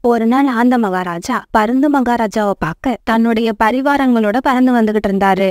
ஒரு நாள் ஆந்த மகாராஜா பருந்து மகாராஜாவை பார்க்க தன்னுடைய பரிவாரங்களோட பறந்து வந்துகிட்டு இருந்தாரு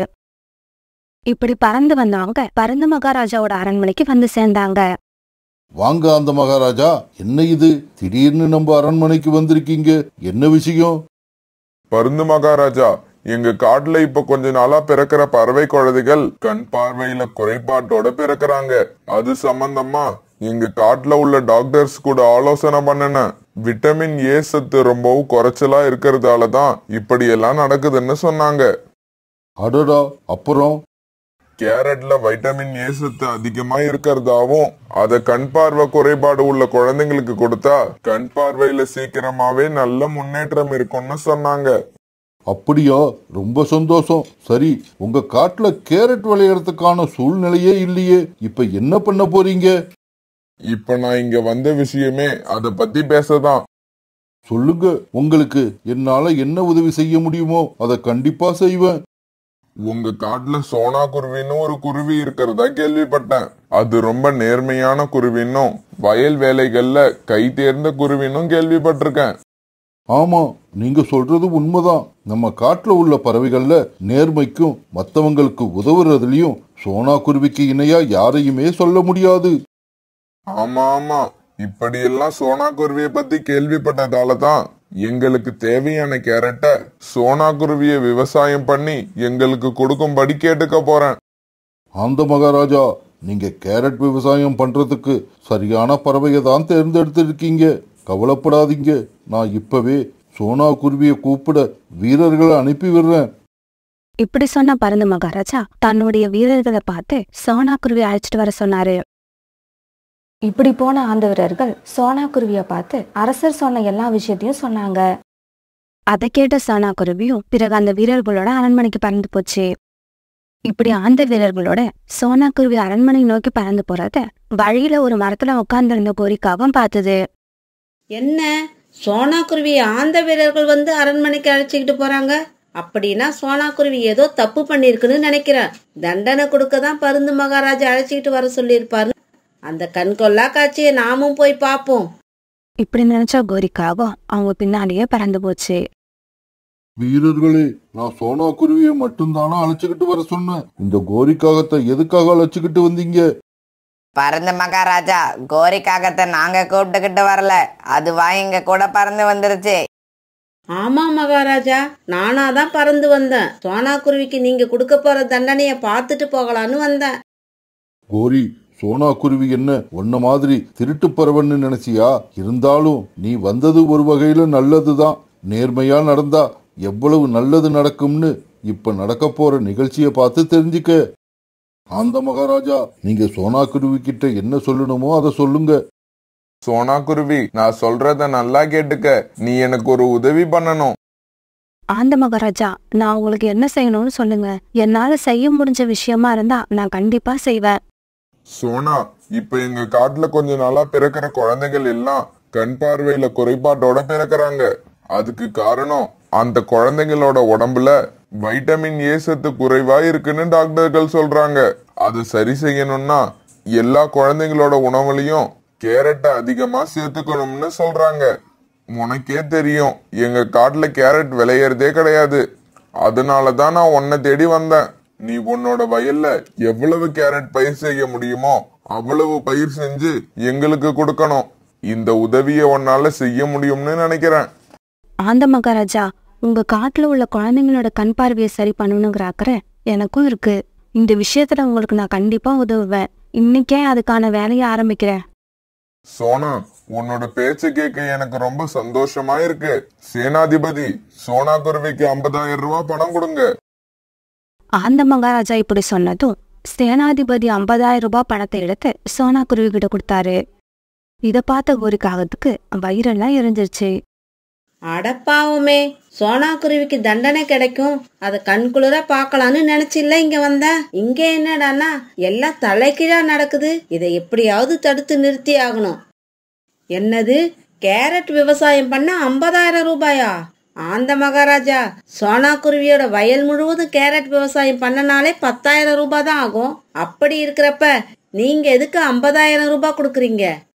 இப்படி பறந்து வந்தவங்க பருந்து மகாராஜாவோட அரண்மனைக்கு வந்து சேர்ந்தாங்க வாங்க அந்த மகாராஜா என்ன இது திடீர்னு நம்ம அரண்மனைக்கு வந்திருக்கீங்க என்ன விஷயம் பருந்து மகாராஜா எங்க காட்டுல இப்ப கொஞ்ச நாளா பிறக்கிற பறவை குழந்தைகள் கண் பார்வையில குறைபாட்டோட பிறக்கறாங்க அது சம்பந்தமா எங்க காட்டுல உள்ள டாக்டர்ஸ் கூட ஆலோசனை பண்ணினேன் விட்டமின் ஏ சத்து ரொம்பவும் குறைச்சலா இருக்கிறதால தான் இப்படி எல்லாம் நடக்குதுன்னு சொன்னாங்க அடடா அப்புறம் கேரட்ல வைட்டமின் ஏ சத்து அதிகமா இருக்கிறதாவும் அத கண் பார்வை குறைபாடு உள்ள குழந்தைங்களுக்கு கொடுத்தா கண் பார்வையில சீக்கிரமாவே நல்ல முன்னேற்றம் இருக்கும்னு சொன்னாங்க அப்படியா ரொம்ப சந்தோஷம் சரி உங்க காட்டுல கேரட் விளையறதுக்கான சூழ்நிலையே இல்லையே இப்ப என்ன பண்ண போறீங்க இப்ப நான் இங்க வந்த விஷயமே அத பத்தி பேசதான் சொல்லுங்க உங்களுக்கு என்னால என்ன உதவி செய்ய முடியுமோ அதை கண்டிப்பா செய்வேன் உங்க காட்டுல சோனா குருவின்னு ஒரு குருவி இருக்கிறதா கேள்விப்பட்டேன் அது ரொம்ப நேர்மையான குருவின்னும் வயல் வேலைகள்ல கை தேர்ந்த குருவின்னும் கேள்விப்பட்டிருக்கேன் ஆமா நீங்க சொல்றது உண்மைதான் நம்ம காட்டுல உள்ள பறவைகள்ல நேர்மைக்கும் மத்தவங்களுக்கு உதவுறதுலயும் சோனா குருவிக்கு இணையா யாரையுமே சொல்ல முடியாது ஆமா ஆமா இப்படியெல்லாம் சோனா குருவியை பத்தி கேள்விப்பட்டதால தான் எங்களுக்கு தேவையான கேரட்டை சோனா குருவியை விவசாயம் பண்ணி எங்களுக்கு கொடுக்கும்படி கேட்டுக்க போறேன் அந்த மகாராஜா நீங்க கேரட் விவசாயம் பண்றதுக்கு சரியான பறவையை தான் தேர்ந்தெடுத்திருக்கீங்க கவலைப்படாதீங்க நான் இப்பவே சோனா குருவியை கூப்பிட வீரர்களை அனுப்பி விடுறேன் இப்படி சொன்ன பருந்து மகாராஜா தன்னுடைய வீரர்களை பார்த்து சோனா குருவி அழைச்சிட்டு வர சொன்னாரு இப்படி போன ஆந்த வீரர்கள் சோனா குருவியை பார்த்து அரசர் சொன்ன எல்லா விஷயத்தையும் சொன்னாங்க அதை கேட்ட சோனா குருவியும் பிறகு அந்த வீரர்களோட அரண்மனைக்கு பறந்து போச்சு இப்படி ஆந்த வீரர்களோட சோனா குருவி அரண்மனை நோக்கி பறந்து போறத வழியில ஒரு மரத்துல உட்கார்ந்திருந்த கோரிக்காவும் பார்த்தது என்ன சோனா குருவி ஆந்த வீரர்கள் வந்து அரண்மனைக்கு அழைச்சிக்கிட்டு போறாங்க அப்படின்னா சோனா குருவி ஏதோ தப்பு பண்ணிருக்குன்னு நினைக்கிறேன் தண்டனை கொடுக்க தான் பருந்து மகாராஜா அழைச்சிக்கிட்டு வர சொல்லியிருப்பாரு அந்த கண்கொள்ளா காட்சியை நாமும் போய் பார்ப்போம் இப்படி நினைச்ச கோரிக்காவும் அவங்க பின்னாடியே பறந்து போச்சு வீரர்களே நான் சோனா குருவியை மட்டும்தானா அழைச்சுக்கிட்டு வர சொன்னேன் இந்த கோரிக்காகத்தை எதுக்காக அழைச்சுக்கிட்டு வந்தீங்க பறந்து மகாராஜா கோரிக்காகத்தை நாங்க கூப்பிட்டுக்கிட்டு வரல அதுவா எங்க கூட பறந்து வந்துருச்சு ஆமா மகாராஜா நானா தான் பறந்து வந்தேன் சோனா குருவிக்கு நீங்க கொடுக்க போற தண்டனையை பார்த்துட்டு போகலான்னு வந்தேன் கோரி சோனா குருவி என்ன உன்ன மாதிரி திருட்டு பறவைன்னு நினைச்சியா இருந்தாலும் நீ வந்தது ஒரு வகையில நல்லதுதான் நேர்மையா நடந்தா எவ்வளவு நல்லது நடக்கும்னு இப்ப நடக்க போற நிகழ்ச்சியை பார்த்து தெரிஞ்சுக்க அந்த மகாராஜா நீங்க சோனா குருவி கிட்ட என்ன சொல்லணுமோ அதை சொல்லுங்க சோனா குருவி நான் சொல்றத நல்லா கேட்டுக்க நீ எனக்கு ஒரு உதவி பண்ணணும் ஆந்த மகாராஜா நான் உங்களுக்கு என்ன செய்யணும்னு சொல்லுங்க என்னால செய்ய முடிஞ்ச விஷயமா இருந்தா நான் கண்டிப்பா செய்வேன் சோனா இப்ப எங்க காட்டுல கொஞ்ச நாளா பிறக்கிற குழந்தைகள் எல்லாம் கண் பார்வையில குறைபாட்டோட பிறக்கறாங்க அதுக்கு காரணம் அந்த குழந்தைங்களோட உடம்புல வைட்டமின் ஏ சத்து குறைவா இருக்குன்னு டாக்டர்கள் சொல்றாங்க அது சரி செய்யணும்னா எல்லா குழந்தைங்களோட உணவுலையும் கேரட்டை அதிகமா சேர்த்துக்கணும்னு சொல்றாங்க உனக்கே தெரியும் எங்க காட்டுல கேரட் விளையறதே கிடையாது அதனால தான் நான் உன்னை தேடி வந்தேன் நீ உன்னோட வயல்ல எவ்வளவு கேரட் பயிர் செய்ய முடியுமோ அவ்வளவு பயிர் செஞ்சு எங்களுக்கு கொடுக்கணும் இந்த உதவியை உன்னால செய்ய முடியும்னு நினைக்கிறேன் ஆந்த மகாராஜா உங்க காட்டுல உள்ள குழந்தைங்களோட கண் பார்வையை சரி பண்ணணுங்கிற அக்கறை எனக்கும் இருக்கு இந்த விஷயத்துல உங்களுக்கு நான் கண்டிப்பா உதவுவேன் இன்னைக்கே அதுக்கான வேலையை ஆரம்பிக்கிறேன் சோனா உன்னோட பேச்சு கேட்க எனக்கு ரொம்ப சந்தோஷமா இருக்கு சேனாதிபதி சோனா குருவிக்கு ஐம்பதாயிரம் ரூபாய் பணம் கொடுங்க ஆந்த மகாராஜா இப்படி சொன்னதும் சேனாதிபதி ஐம்பதாயிரம் ரூபாய் பணத்தை எடுத்து சோனா குருவி கிட்ட கொடுத்தாரு இத பார்த்த கோரிக்காகத்துக்கு வயிறெல்லாம் எரிஞ்சிருச்சு அடப்பாவுமே சோனா குருவிக்கு தண்டனை கிடைக்கும் அதை கண்குளிர பார்க்கலான்னு நினைச்சில்ல இங்க வந்த இங்க என்னடான்னா எல்லாம் தலைகீழா நடக்குது இதை எப்படியாவது தடுத்து நிறுத்தி ஆகணும் என்னது கேரட் விவசாயம் பண்ண ஐம்பதாயிரம் ரூபாயா ஆந்த மகாராஜா சோனா குருவியோட வயல் முழுவதும் கேரட் விவசாயம் பண்ணனாலே பத்தாயிரம் ரூபாய் தான் ஆகும் அப்படி இருக்கிறப்ப நீங்க எதுக்கு ஐம்பதாயிரம் ரூபாய் கொடுக்குறீங்க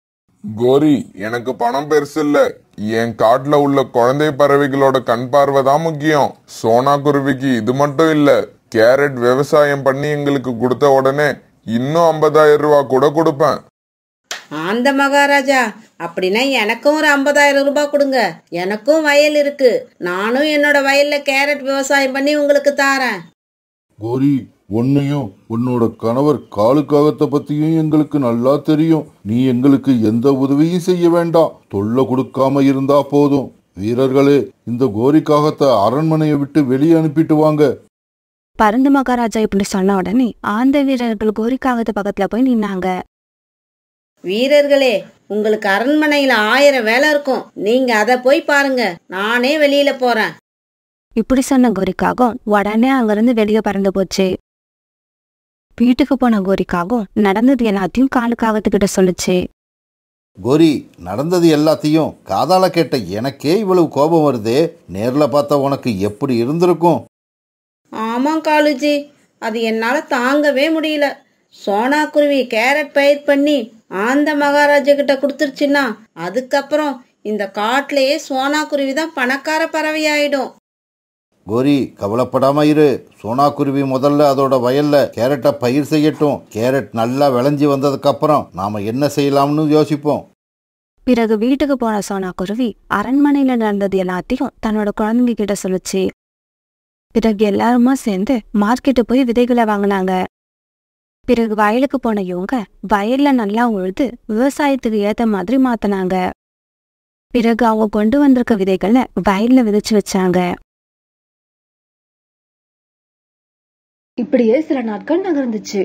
கோரி எனக்கு பணம் பெருசு இல்ல என் காட்டுல உள்ள குழந்தை பறவைகளோட கண் பார்வை தான் முக்கியம் சோனா குருவிக்கு இது மட்டும் இல்ல கேரட் விவசாயம் பண்ணி எங்களுக்கு கொடுத்த உடனே இன்னும் ஐம்பதாயிரம் ரூபாய் கூட கொடுப்பேன் ஆந்த மகாராஜா அப்படின்னா எனக்கும் ஒரு ஐம்பதாயிரம் ரூபாய் கொடுங்க எனக்கும் வயல் இருக்கு நானும் என்னோட வயல்ல கேரட் விவசாயம் பண்ணி உங்களுக்கு தாரேன் கோரி உன்னையும் உன்னோட கணவர் காலுக்காகத்தை பத்தியும் எங்களுக்கு நல்லா தெரியும் நீ எங்களுக்கு எந்த உதவியும் செய்ய வேண்டாம் தொல்லை கொடுக்காம இருந்தா போதும் வீரர்களே இந்த கோரிக்காகத்தை அரண்மனையை விட்டு வெளியே அனுப்பிட்டு வாங்க பருந்து மகாராஜா இப்படி சொன்ன உடனே ஆந்த வீரர்கள் கோரிக்காகத்து பக்கத்துல போய் நின்னாங்க வீரர்களே உங்களுக்கு அரண்மனையில ஆயிரம் வேலை இருக்கும் நீங்க அதை போய் பாருங்க நானே வெளியில போறேன் இப்படி சொன்ன கோரிக்காகம் உடனே அங்கிருந்து வெளியே பறந்து போச்சு வீட்டுக்கு போன கோரிக்காகம் நடந்தது எல்லாத்தையும் காலுக்காகத்துக்கிட்ட சொல்லுச்சு கோரி நடந்தது எல்லாத்தையும் காதால கேட்ட எனக்கே இவ்வளவு கோபம் வருதே நேர்ல பார்த்தா உனக்கு எப்படி இருந்திருக்கும் ஆமாம் காலுஜி அது என்னால தாங்கவே முடியல சோனா குருவி கேரட் பயிர் பண்ணி ஆந்த மகாராஜா கிட்ட கொடுத்துருச்சுன்னா அதுக்கப்புறம் இந்த காட்டிலேயே சோனா குருவி தான் பணக்கார பறவையாயிடும் கோரி கவலைப்படாம இரு சோனா குருவி முதல்ல அதோட வயல்ல கேரட்டை பயிர் செய்யட்டும் கேரட் நல்லா விளைஞ்சி வந்ததுக்கு அப்புறம் நாம என்ன செய்யலாம்னு யோசிப்போம் பிறகு வீட்டுக்கு போன சோனா குருவி அரண்மனையில நடந்தது எல்லாத்தையும் தன்னோட குழந்தைங்க கிட்ட சொல்லுச்சு பிறகு எல்லாருமா சேர்ந்து மார்க்கெட்டு போய் விதைகளை வாங்கினாங்க பிறகு வயலுக்கு போன இவங்க வயல்ல நல்லா உழுது விவசாயத்துக்கு ஏத்த மாதிரி மாத்தினாங்க பிறகு அவங்க கொண்டு வந்திருக்க விதைகளை வயல்ல விதைச்சு வச்சாங்க இப்படியே சில நாட்கள் நகர்ந்துச்சு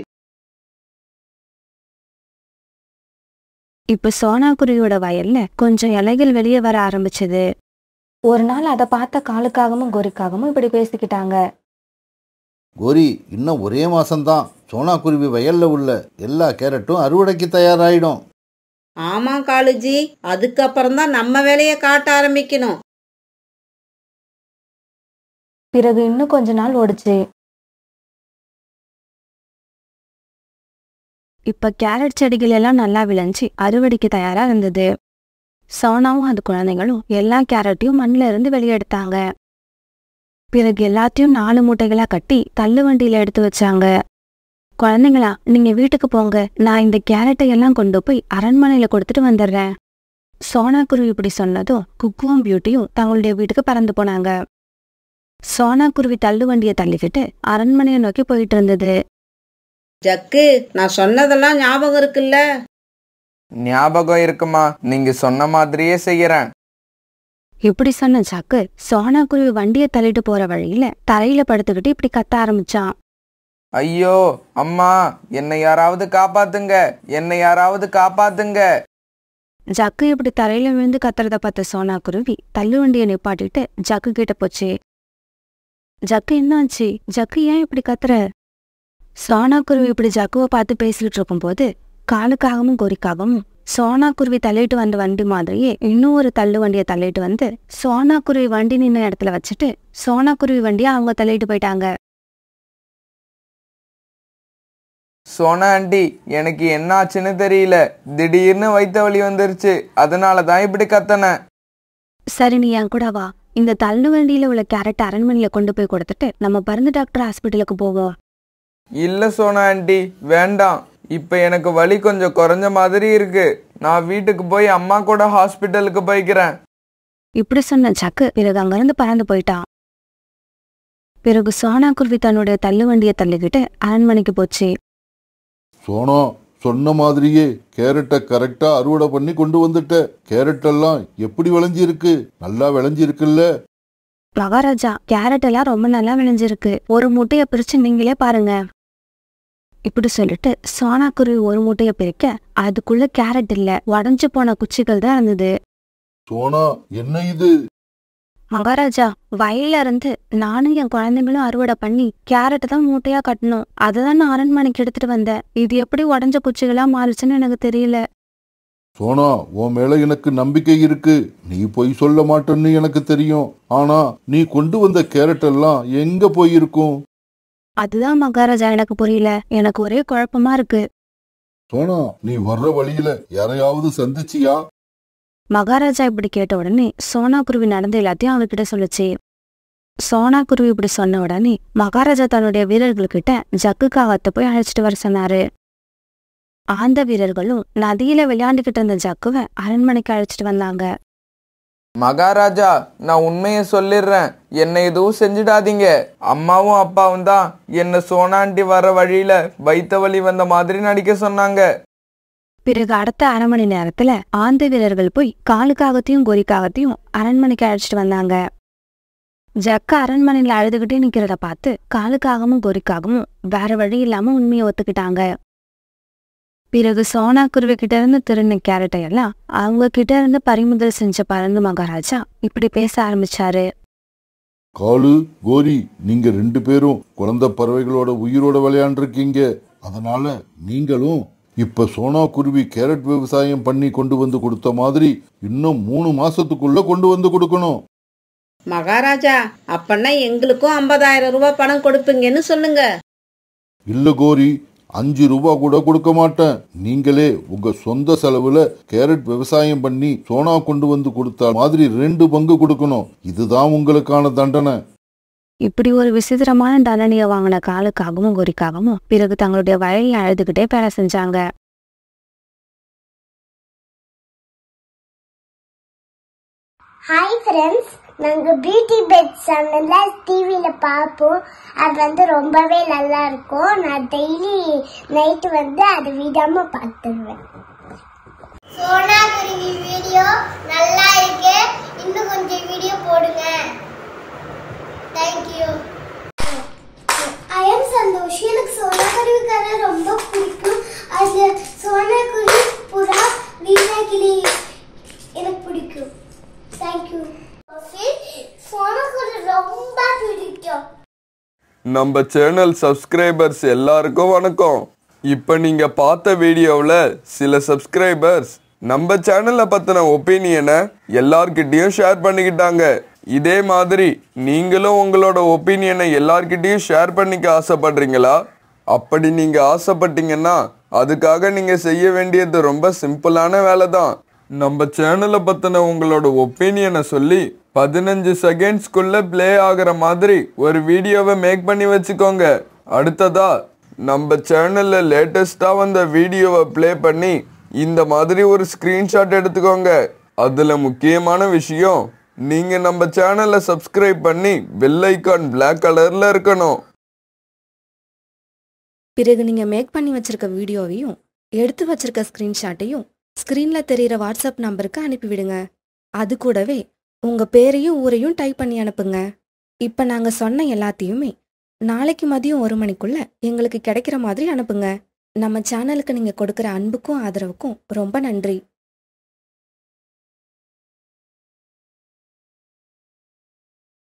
இப்ப சோனா குருவியோட வயல்ல கொஞ்சம் இலைகள் வெளியே வர ஆரம்பிச்சது ஒரு நாள் அதை பார்த்த காலுக்காகவும் கோரிக்காகவும் இப்படி பேசிக்கிட்டாங்க கோரி இன்னும் ஒரே மாசம்தான் சோனா குருவி வயல்ல உள்ள எல்லா கேரட்டும் அறுவடைக்கு தயாராயிடும் ஆமா காலுஜி அதுக்கப்புறம் தான் நம்ம வேலையை காட்ட ஆரம்பிக்கணும் பிறகு இன்னும் கொஞ்ச நாள் ஓடுச்சு இப்ப கேரட் செடிகள் எல்லாம் நல்லா விளைஞ்சு அறுவடைக்கு தயாரா இருந்தது சோனாவும் அது குழந்தைங்களும் எல்லா கேரட்டையும் மண்ணில இருந்து வெளியெடுத்தாங்க பிறகு எல்லாத்தையும் நாலு மூட்டைகளா கட்டி தள்ளு வண்டியில எடுத்து வச்சாங்க குழந்தைங்களா நீங்க வீட்டுக்கு போங்க நான் இந்த கேரட்டை எல்லாம் கொண்டு போய் அரண்மனையில கொடுத்துட்டு வந்துடுறேன் சோனா குருவி இப்படி சொன்னதும் குக்குவும் பியூட்டியும் தங்களுடைய வீட்டுக்கு பறந்து போனாங்க சோனா குருவி தள்ளு வண்டியை தள்ளிக்கிட்டு அரண்மனையை நோக்கி போயிட்டு இருந்தது ஜக்கு நான் சொன்னதெல்லாம் ஞாபகம் இருக்குல்ல ஞாபகம் இருக்குமா நீங்க சொன்ன மாதிரியே செய்யறேன் இப்படி சொன்ன ஜாக்கு சோனா குருவி வண்டியை தள்ளிட்டு போற வழியில தரையில படுத்துக்கிட்டு இப்படி கத்த ஆரம்பிச்சான் ஐயோ அம்மா என்னை யாராவது காப்பாத்துங்க என்னை யாராவது காப்பாத்துங்க ஜக்கு இப்படி தரையில விழுந்து கத்துறத பார்த்த சோனா குருவி தள்ளு வண்டியை நிப்பாட்டிட்டு ஜக்கு கிட்ட போச்சு ஜக்கு என்னாச்சு ஜக்கு ஏன் இப்படி கத்துற சோனா குருவி இப்படி ஜக்குவை பார்த்து பேசிட்டு இருக்கும்போது காலுக்காகவும் கோரிக்காகவும் சோனா குருவி தள்ளிட்டு வந்த வண்டி மாதிரியே இன்னும் ஒரு தள்ளு வண்டியை தள்ளிட்டு வந்து சோனா குருவி வண்டி நின்ன இடத்துல வச்சுட்டு சோனா குருவி வண்டியை அவங்க தள்ளிட்டு போயிட்டாங்க சோனா ஆண்டி எனக்கு என்ன ஆச்சுன்னு தெரியல திடீர்னு வயித்த வலி வந்துருச்சு அதனால தான் இப்படி கத்தனேன் சரி நீ என் கூட வா இந்த தள்ளு வண்டியில உள்ள கேரட் அரண்மனையில கொண்டு போய் கொடுத்துட்டு நம்ம பருந்து டாக்டர் ஹாஸ்பிட்டலுக்கு போவோம் இல்ல சோனா ஆண்டி வேண்டாம் இப்ப எனக்கு வலி கொஞ்சம் குறைஞ்ச மாதிரி இருக்கு நான் வீட்டுக்கு போய் அம்மா கூட ஹாஸ்பிட்டலுக்கு போய்க்கிறேன் இப்படி சொன்ன சக்கு பிறகு அங்கிருந்து பறந்து போயிட்டான் பிறகு சோனா குருவி தன்னுடைய தள்ளு வண்டியை தள்ளிக்கிட்டு அரண்மனைக்கு போச்சு சோனா சொன்ன மாதிரியே கேரட்டை கரெக்டா அறுவடை பண்ணி கொண்டு வந்துட்ட கேரட் எல்லாம் எப்படி விளைஞ்சிருக்கு நல்லா விளைஞ்சிருக்குல்ல மகாராஜா கேரட் எல்லாம் ரொம்ப நல்லா விளைஞ்சிருக்கு ஒரு மூட்டைய பிரிச்சு நீங்களே பாருங்க இப்படி சொல்லிட்டு சோனா குருவி ஒரு மூட்டைய பிரிக்க அதுக்குள்ள கேரட் இல்ல உடஞ்சு போன குச்சிகள் தான் இருந்தது சோனா என்ன இது மகாராஜா வயல்ல இருந்து நானும் என் குழந்தைங்களும் அறுவடை பண்ணி கேரட்டை தான் மூட்டையா கட்டணும் அதை தான் நான் அரண்மனைக்கு எடுத்துட்டு வந்தேன் இது எப்படி உடஞ்ச குச்சிகளா மாறுச்சுன்னு எனக்கு தெரியல சோனா உன் மேல எனக்கு நம்பிக்கை இருக்கு நீ பொய் சொல்ல மாட்டேன்னு எனக்கு தெரியும் ஆனா நீ கொண்டு வந்த கேரட் எல்லாம் எங்க போயிருக்கும் அதுதான் மகாராஜா எனக்கு புரியல எனக்கு ஒரே குழப்பமா இருக்கு சோனா நீ வர்ற வழியில யாரையாவது சந்திச்சியா மகாராஜா இப்படி கேட்ட உடனே சோனா குருவி நடந்த எல்லாத்தையும் அவர்கிட்ட சொல்லுச்சு சோனா குருவி இப்படி சொன்ன உடனே மகாராஜா தன்னுடைய வீரர்கள்கிட்ட ஜக்கு காகத்தை போய் அழைச்சிட்டு வர சொன்னாரு ஆந்த வீரர்களும் நதியில விளையாண்டுகிட்டு இருந்த ஜக்குவை அரண்மனைக்கு அழைச்சிட்டு வந்தாங்க மகாராஜா நான் உண்மையை சொல்லிடுறேன் என்னை எதுவும் செஞ்சிடாதீங்க அம்மாவும் அப்பாவும் தான் என்ன சோனாண்டி வர வழியில வைத்த வழி வந்த மாதிரி நடிக்க சொன்னாங்க பிறகு அடுத்த அரை மணி நேரத்துல ஆந்த வீரர்கள் போய் காலுக்காகத்தையும் கோரிக்காகத்தையும் அரண்மனைக்கு அழைச்சிட்டு வந்தாங்க ஜக்க அரண்மனையில அழுதுகிட்டே நிக்கிறத பார்த்து காலுக்காகவும் கோரிக்காகவும் வேற வழி இல்லாம உண்மையை ஒத்துக்கிட்டாங்க பிறகு சோனா குருவி கிட்ட இருந்து திருந கேரட்டை எல்லாம் அவங்க கிட்ட இருந்து பறிமுதல் செஞ்ச பரந்து மகாராஜா இப்படி பேச ஆரம்பிச்சாரு காலு கோரி நீங்க ரெண்டு பேரும் குழந்தை பறவைகளோட உயிரோட விளையாண்டுருக்கீங்க அதனால நீங்களும் இப்ப சோனா குருவி கேரட் விவசாயம் பண்ணி கொண்டு வந்து கொடுத்த மாதிரி இன்னும் மூணு மாசத்துக்குள்ள கொண்டு வந்து கொடுக்கணும் மகாராஜா அப்பன்னா எங்களுக்கும் ஐம்பதாயிரம் ரூபாய் பணம் கொடுப்பீங்கன்னு சொல்லுங்க இல்ல கோரி அஞ்சு ரூபா கூட கொடுக்க மாட்டேன் நீங்களே உங்க சொந்த செலவுல கேரட் விவசாயம் பண்ணி சோனா கொண்டு வந்து கொடுத்த மாதிரி ரெண்டு பங்கு கொடுக்கணும் இதுதான் உங்களுக்கான தண்டனை இப்படி ஒரு விசித்திரமான தண்டனையை வாங்கின காலுக்காகவும் கோரிக்காகவும் பிறகு தங்களுடைய வழியை அழுதுகிட்டே வேலை செஞ்சாங்க ஹாய் ஃப்ரெண்ட்ஸ் நாங்கள் பியூட்டி பெட் சேனலில் டிவியில் பார்ப்போம் அது வந்து ரொம்பவே நல்லா இருக்கும் நான் டெய்லி நைட்டு வந்து அது விடாமல் பார்த்துருவேன் சோனா குருவி வீடியோ நல்லா இருக்கு இன்னும் கொஞ்சம் வீடியோ போடுங்க தேங்க்யூ ஐ எம் சந்தோஷ் எனக்கு சோனா குருவி கதை ரொம்ப பிடிக்கும் அது சோனா குருவி புறா வீணா கிளி எனக்கு பிடிக்கும் தேங்க்யூ சோனா குருவி ரொம்ப பிடிக்கும் நம்ம சேனல் சப்ஸ்கிரைபர்ஸ் எல்லாருக்கும் வணக்கம் இப்போ நீங்க பார்த்த வீடியோவில் சில சப்ஸ்கிரைபர்ஸ் நம்ம சேனலை பத்தின ஒப்பீனியனை எல்லார்கிட்டயும் ஷேர் பண்ணிக்கிட்டாங்க இதே மாதிரி நீங்களும் உங்களோட ஒப்பீனியனை எல்லார்கிட்டயும் ஷேர் பண்ணிக்க ஆசைப்படுறீங்களா அப்படி நீங்க ஆசைப்பட்டீங்கன்னா அதுக்காக நீங்க செய்ய வேண்டியது ரொம்ப சிம்பிளான வேலை தான் நம்ம சேனலை பத்தின உங்களோட ஒப்பீனியனை சொல்லி பதினஞ்சு செகண்ட்ஸ்க்குள்ள ப்ளே ஆகுற மாதிரி ஒரு வீடியோவை மேக் பண்ணி வச்சுக்கோங்க அடுத்ததா நம்ம சேனல்ல லேட்டஸ்டா வந்த வீடியோவை ப்ளே பண்ணி இந்த மாதிரி ஒரு ஸ்கிரீன்ஷாட் எடுத்துக்கோங்க அதுல முக்கியமான விஷயம் நீங்க நம்ம சேனலை சப்ஸ்கிரைப் பண்ணி பெல் ஐக்கான் பிளாக் கலர்ல இருக்கணும் பிறகு நீங்க மேக் பண்ணி வச்சிருக்க வீடியோவையும் எடுத்து வச்சிருக்க ஸ்கிரீன்ஷாட்டையும் ஸ்கிரீன்ல தெரியிற வாட்ஸ்அப் நம்பருக்கு அனுப்பிவிடுங்க அது கூடவே உங்க பேரையும் ஊரையும் டைப் பண்ணி அனுப்புங்க இப்ப நாங்க சொன்ன எல்லாத்தையுமே நாளைக்கு மதியம் ஒரு மணிக்குள்ள எங்களுக்கு கிடைக்கிற மாதிரி அனுப்புங்க நம்ம சேனலுக்கு நீங்க கொடுக்கிற அன்புக்கும் ஆதரவுக்கும் ரொம்ப நன்றி